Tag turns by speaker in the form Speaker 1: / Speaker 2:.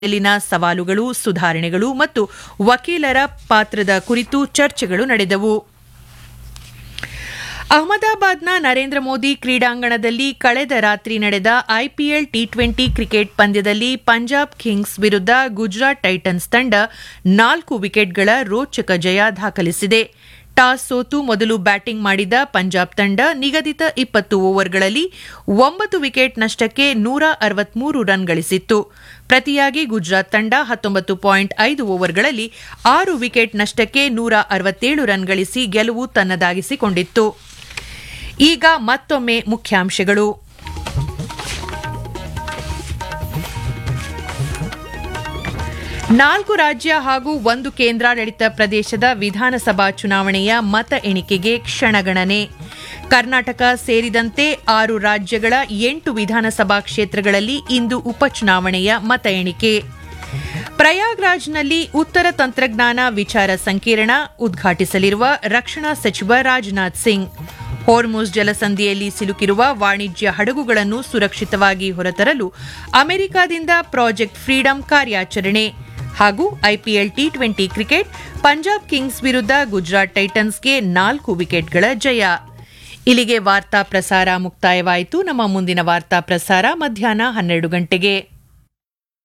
Speaker 1: ಮೇಲಿನ ಸವಾಲುಗಳು ಸುಧಾರಣೆಗಳು ಮತ್ತು ವಕೀಲರ ಪಾತ್ರದ ಕುರಿತು ಚರ್ಚೆಗಳು ನಡೆದವು ಅಹಮದಾಬಾದ್ನ ನರೇಂದ್ರ ಮೋದಿ ಕ್ರೀಡಾಂಗಣದಲ್ಲಿ ಕಳೆದ ರಾತ್ರಿ ನಡೆದ ಐಪಿಎಲ್ ಟಿ ಟ್ವೆಂಟಿ ಕ್ರಿಕೆಟ್ ಪಂದ್ಯದಲ್ಲಿ ಪಂಜಾಬ್ ಕಿಂಗ್ಸ್ ವಿರುದ್ಧ ಗುಜರಾತ್ ಟೈಟನ್ಸ್ ತಂಡ ನಾಲ್ಕು ವಿಕೆಟ್ಗಳ ರೋಚಕ ಜಯ ದಾಖಲಿಸಿದೆ ಟಾಸ್ ಸೋತು ಮೊದಲು ಬ್ಯಾಟಿಂಗ್ ಮಾಡಿದ ಪಂಜಾಬ್ ತಂಡ ನಿಗದಿತ ಇಪ್ಪತ್ತು ಓವರ್ಗಳಲ್ಲಿ ಒಂಬತ್ತು ವಿಕೆಟ್ ನಷ್ಟಕ್ಕೆ ನೂರ ಅರವತ್ಮೂರು ರನ್ ಗಳಿಸಿತ್ತು ಪ್ರತಿಯಾಗಿ ಗುಜರಾತ್ ತಂಡ ಹತ್ತೊಂಬತ್ತು ಪಾಯಿಂಟ್ ಐದು ಓವರ್ಗಳಲ್ಲಿ ಆರು ವಿಕೆಟ್ ನಷ್ಟಕ್ಕೆ ನೂರ ಅರವತ್ತೇಳು ರನ್ ಗಳಿಸಿ ಗೆಲುವು ತನ್ನದಾಗಿಸಿಕೊಂಡಿತ್ತು ಈಗ ಮತ್ತೊಮ್ಮೆ ಮುಖ್ಯಾಂಶಗಳು ನಾಲ್ಕು ರಾಜ್ಯ ಹಾಗೂ ಒಂದು ಕೇಂದ್ರಾಡಳಿತ ಪ್ರದೇಶದ ವಿಧಾನಸಭಾ ಚುನಾವಣೆಯ ಮತ ಎಣಿಕೆಗೆ ಕ್ಷಣಗಣನೆ ಕರ್ನಾಟಕ ಸೇರಿದಂತೆ ಆರು ರಾಜ್ಯಗಳ ಎಂಟು ವಿಧಾನಸಭಾ ಕ್ಷೇತ್ರಗಳಲ್ಲಿ ಇಂದು ಉಪಚುನಾವಣೆಯ ಮತ ಎಣಿಕೆ ಪ್ರಯಾಗ್ರಾಜ್ನಲ್ಲಿ ಉತ್ತರ ತಂತ್ರಜ್ಞಾನ ವಿಚಾರ ಸಂಕಿರಣ ಉದ್ಘಾಟಿಸಲಿರುವ ರಕ್ಷಣಾ ಸಚಿವ ರಾಜನಾಥ್ ಸಿಂಗ್ ಹೋರ್ಮುಸ್ ಜಲಸಂಧಿಯಲ್ಲಿ ಸಿಲುಕಿರುವ ವಾಣಿಜ್ಯ ಹಡಗುಗಳನ್ನು ಸುರಕ್ಷಿತವಾಗಿ ಹೊರತರಲು ಅಮೆರಿಕದಿಂದ ಪ್ರಾಜೆಕ್ಟ್ ಫ್ರೀಡಂ ಕಾರ್ಯಾಚರಣೆ ಹಾಗೂ IPL T twenty cricket Punjab Kings ವಿರುದ್ಧ ಗುಜರಾತ್ ಟೈಟನ್ಸ್ಗೆ ನಾಲ್ಕು ವಿಕೆಟ್ಗಳ ಜಯ ಇಲ್ಲಿಗೆ ವಾರ್ತಾ ಪ್ರಸಾರ ಮುಕ್ತಾಯವಾಯಿತು ನಮ್ಮ ಮುಂದಿನ ವಾರ್ತಾ ಪ್ರಸಾರ ಮಧ್ಯಾಹ್ನ ಹನ್ನೆರಡು ಗಂಟೆಗೆ